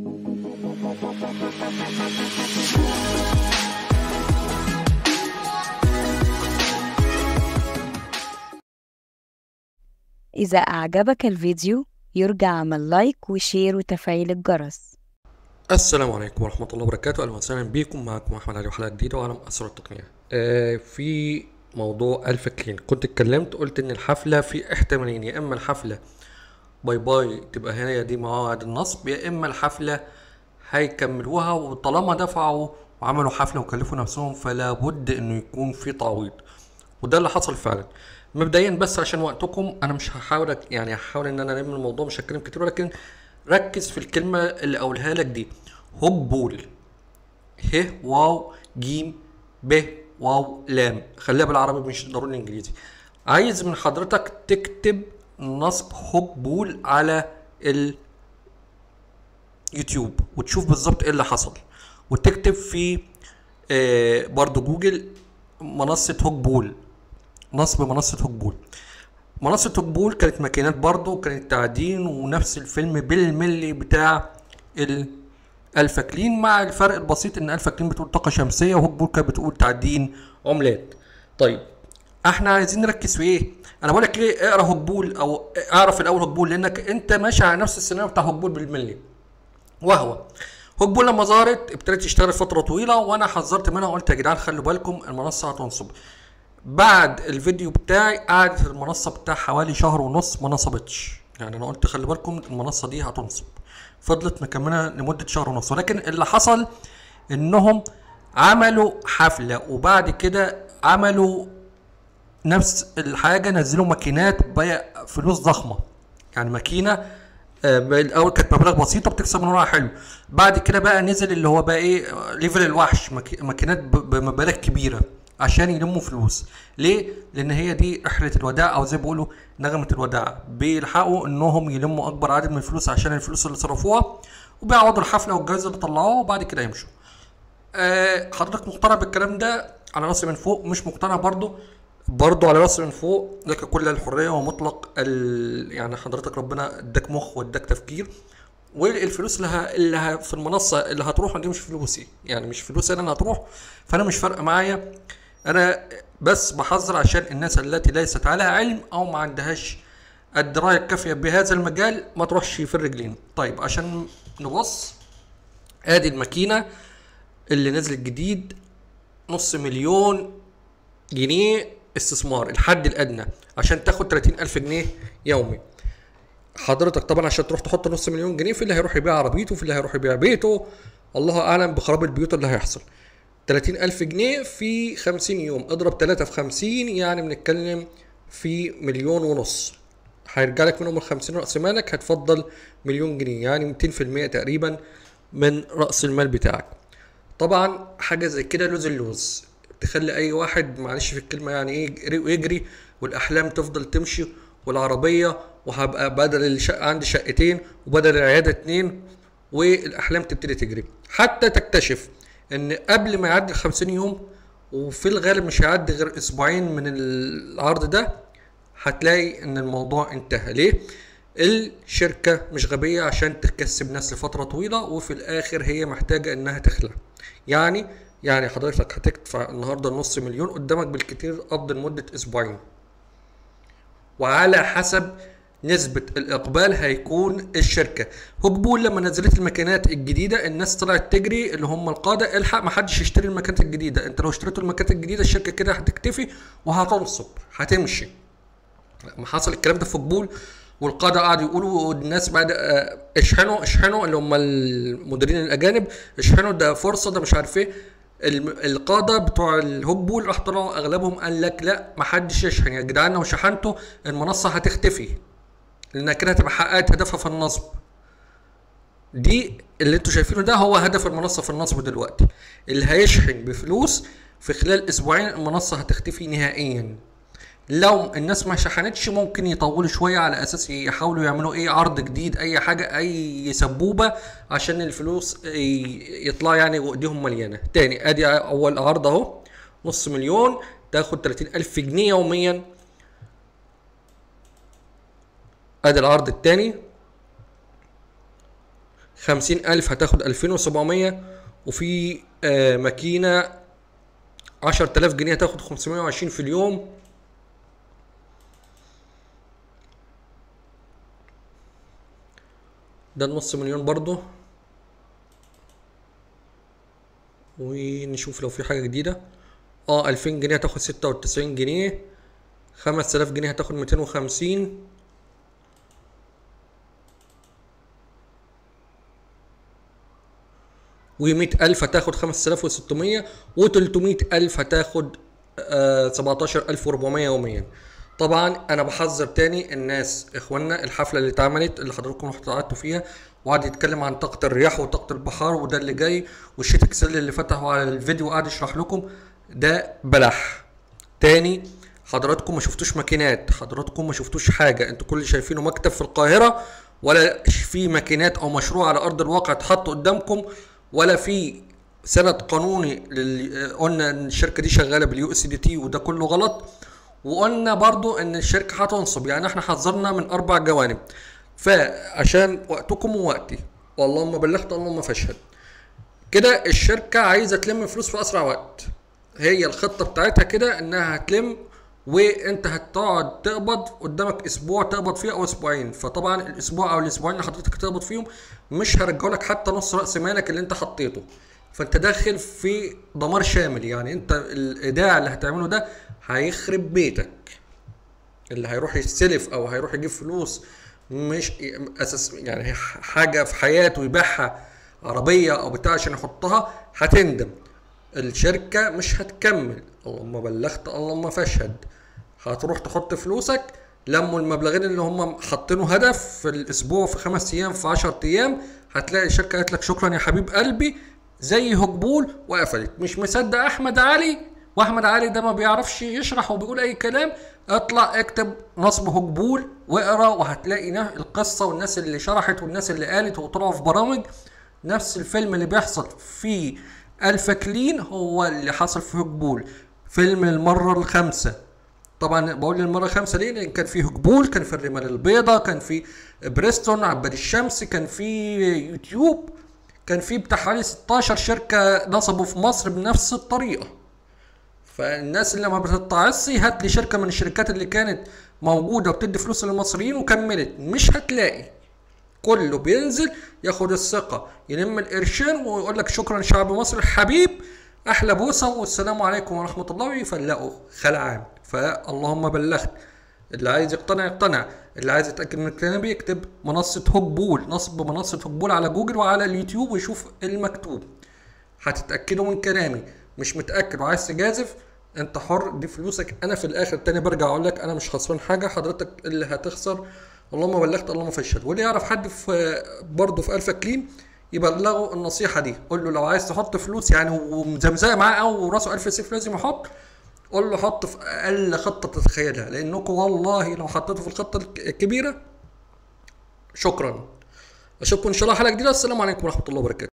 إذا أعجبك الفيديو يرجى عمل لايك وشير وتفعيل الجرس السلام عليكم ورحمة الله وبركاته أهلا وسهلا بيكم معكم أحمد علي وحلقة جديدة وعالم أسرار التقنية آه في موضوع ألف كلين كنت اتكلمت قلت إن الحفلة في احتمالين يا إما الحفلة باي باي تبقى هي دي موعد النصب يا إما الحفلة هيكملوها وطالما دفعوا وعملوا حفلة وكلفوا نفسهم فلا بد إنه يكون في تعويض وده اللي حصل فعلا مبدئيا بس عشان وقتكم انا مش هحاول أك- يعني هحاول ان انا الم الموضوع مش هتكلم كتير ولكن ركز في الكلمه اللي اقولها لك دي هبول ه واو جيم ب واو لام خليها بالعربي مش ضروري الانجليزي عايز من حضرتك تكتب نصب هبول على اليوتيوب وتشوف بالظبط ايه اللي حصل وتكتب في آه برضو جوجل منصة هوكبول نصب منصة هوكبول منصة هوكبول كانت ماكينات برضو كانت تعدين ونفس الفيلم بالملي بتاع ال الفا كلين مع الفرق البسيط ان الفا كلين بتقول طاقة شمسية وهوكبول كانت بتقول تعدين عملات طيب احنا عايزين نركز في ايه انا بقول لك ليه اقرا هوكبول او اعرف الاول هوكبول لانك انت ماشي على نفس السيناريو بتاع هوكبول بالملي وهو هوكبول لما ظهرت ابتدت تشتغل فتره طويله وانا حذرت منها وقلت يا جدعان خلوا بالكم المنصه هتنصب بعد الفيديو بتاعي قعدت المنصه بتاع حوالي شهر ونص ما نصبتش يعني انا قلت خلي بالكم المنصه دي هتنصب فضلت مكمله لمده شهر ونص ولكن اللي حصل انهم عملوا حفله وبعد كده عملوا نفس الحاجه نزلوا ماكينات بفلوس ضخمه يعني ماكينه آه، الاول كانت مبالغ بسيطه بتكسب من وراها حلو بعد كده بقى نزل اللي هو بقى ايه آه، ليفل الوحش ماكي- ماكينات ب- بمبالغ كبيره عشان يلموا فلوس ليه لان هي دي رحله الوداع او زي ما بيقولوا نغمه الوداع بيلحقوا انهم يلموا اكبر عدد من الفلوس عشان الفلوس اللي صرفوها وبيعوضوا الحفله والجائزه اللي طلعوها وبعد كده يمشوا آه، حضرتك مقتنع بالكلام ده على راسي من فوق مش مقتنع برضو برضو على راسي من فوق لك كل الحريه ومطلق ال... يعني حضرتك ربنا اداك مخ واداك تفكير والفلوس اللي, ه... اللي ه... في المنصه اللي هتروح دي مش فلوسي يعني مش فلوسي انا اللي هتروح فانا مش فارقه معايا انا بس بحذر عشان الناس التي ليست عليها علم او ما عندهاش الدرايه الكافيه بهذا المجال ما تروحش في الرجلين طيب عشان نبص ادي الماكينه اللي نزلت جديد نص مليون جنيه استثمار الحد الادنى عشان تاخد 30 الف جنيه يومي حضرتك طبعا عشان تروح تحط نص مليون جنيه في اللي هيروح يبيع عربيته في اللي هيروح يبيع بيته الله اعلم بخراب البيوت اللي هيحصل 30 الف جنيه في 50 يوم اضرب 3 في 50 يعني بنتكلم في مليون ونص هيرجع لك منهم ال 50 راس مالك هتفضل مليون جنيه يعني 200% تقريبا من راس المال بتاعك طبعا حاجه زي كده لوز اللوز تخلي اي واحد معلش في الكلمه يعني ايه يجري ويجري والاحلام تفضل تمشي والعربيه وهبقى بدل الشقه عندي شقتين وبدل العياده اتنين والاحلام تبتدي تجري حتى تكتشف ان قبل ما يعدي ال 50 يوم وفي الغالب مش هيعدي غير اسبوعين من العرض ده هتلاقي ان الموضوع انتهى ليه الشركة مش غبية عشان تكسب ناس لفترة طويلة وفي الآخر هي محتاجة إنها تخلع يعني يعني حضرتك هتدفع النهاردة نص مليون قدامك بالكتير قبض لمدة أسبوعين وعلى حسب نسبة الإقبال هيكون الشركة هوكبول لما نزلت الماكينات الجديدة الناس طلعت تجري اللي هم القادة الحق محدش يشتري الماكينات الجديدة انت لو اشتريتوا الماكينات الجديدة الشركة كده هتكتفي وهتنصب هتمشي لما حصل الكلام ده في هوكبول والقاده قعدوا يقولوا والناس بعد آه، اشحنوا اشحنوا اللي هم المديرين الاجانب اشحنوا ده فرصه ده مش عارف ايه الم- القاده بتوع الهوكبول راح طلعوا اغلبهم قال لك لا ما حدش يشحن يا جدعان لو شحنتوا المنصه هتختفي لانها كده هتبقى حققت هدفها في النصب دي اللي انتوا شايفينه ده هو هدف المنصه في النصب دلوقتي اللي هيشحن بفلوس في خلال اسبوعين المنصه هتختفي نهائيا لو الناس ما شحنتش ممكن يطولوا شويه على اساس يحاولوا يعملوا ايه عرض جديد اي حاجه اي سبوبه عشان الفلوس ي- يطلع يعني وايديهم مليانه تاني ادي اول عرض اهو نص مليون تاخد 30 الف جنيه يوميا ادي العرض التاني خمسين ألف هتاخد ألفين وسبعمية وفي آه ماكينة عشر تلاف جنيه هتاخد خمسمية وعشرين في اليوم ده النص مليون برضو ونشوف لو في حاجة جديدة اه ألفين جنيه هتاخد ستة وتسعين جنيه خمس تلاف جنيه هتاخد ميتين وخمسين ومئة ألف هتاخد خمس تلاف وستمية وتلتمية ألف هتاخد سبعتاشر ألف وربعمية يوميا طبعا انا بحذر تاني الناس اخواننا الحفله اللي اتعملت اللي حضراتكم رحتوا قعدتوا فيها وقعد يتكلم عن طاقه الرياح وطاقه البحار وده اللي جاي والشيت اكسل اللي فتحوا على الفيديو وقعد يشرح لكم ده بلح تاني حضراتكم ما شفتوش ماكينات حضراتكم ما شفتوش حاجه انتوا كل اللي شايفينه مكتب في القاهره ولا في ماكينات او مشروع على ارض الواقع اتحط قدامكم ولا في سند قانوني لل... قلنا ان الشركه دي شغاله باليو اس دي تي وده كله غلط وقلنا برضو ان الشركه هتنصب يعني احنا حذرنا من اربع جوانب فعشان وقتكم ووقتي واللهم بلغت اللهم فاشهد كده الشركه عايزه تلم فلوس في اسرع وقت هي الخطه بتاعتها كده انها هتلم وانت هتقعد تقبض قدامك اسبوع تقبض فيه او اسبوعين فطبعا الاسبوع او الاسبوعين اللي حضرتك تقبض فيهم مش هرجعوا لك حتى نص راس مالك اللي انت حطيته فانت داخل في دمار شامل يعني انت الايداع اللي هتعمله ده هيخرب بيتك اللي هيروح يستلف او هيروح يجيب فلوس مش اساس يعني حاجه في حياته يبيعها عربيه او بتاع عشان يحطها هتندم الشركه مش هتكمل اللهم بلغت اللهم فاشهد هتروح تحط فلوسك لموا المبلغين اللي هم حاطينه هدف في الاسبوع في خمس ايام في 10 ايام هتلاقي الشركه قالت لك شكرا يا حبيب قلبي زي هجبول وقفلت مش مصدق احمد علي واحمد علي ده ما بيعرفش يشرح وبيقول اي كلام اطلع اكتب نصب هجبول واقرا وهتلاقي القصه والناس اللي شرحت والناس اللي قالت وطلعوا في برامج نفس الفيلم اللي بيحصل في الفا كلين هو اللي حصل في هجبول فيلم المره الخامسه طبعا بقول المره الخامسه ليه لان كان في هجبول كان في الرمال البيضاء كان في بريستون عباد الشمس كان في يوتيوب كان في بتاع حوالي 16 شركه نصبوا في مصر بنفس الطريقه فالناس اللي ما بتتعصي هات لي شركه من الشركات اللي كانت موجوده وبتدي فلوس للمصريين وكملت مش هتلاقي كله بينزل ياخد الثقه يلم القرشين ويقول لك شكرا شعب مصر الحبيب احلى بوسه والسلام عليكم ورحمه الله ويفلقوا خلعان فاللهم بلغت اللي عايز يقتنع يقتنع اللي عايز يتاكد من الكلام يكتب منصه هوك بول نصب منصه هوك بول على جوجل وعلى اليوتيوب ويشوف المكتوب هتتاكدوا من كلامي مش متاكد وعايز تجازف انت حر دي فلوسك انا في الاخر تاني برجع اقول لك انا مش خسران حاجه حضرتك اللي هتخسر اللهم بلغت اللهم فشل واللي يعرف حد في برضه في الفا كلين يبلغه النصيحه دي قول له لو عايز تحط فلوس يعني ومزمزقه معاه او راسه الف سيف لازم يحط قول له حط في اقل خطه تتخيلها لانكم والله لو حطيته في الخطه الكبيره شكرا اشوفكم ان شاء الله حلقه جديده السلام عليكم ورحمه الله وبركاته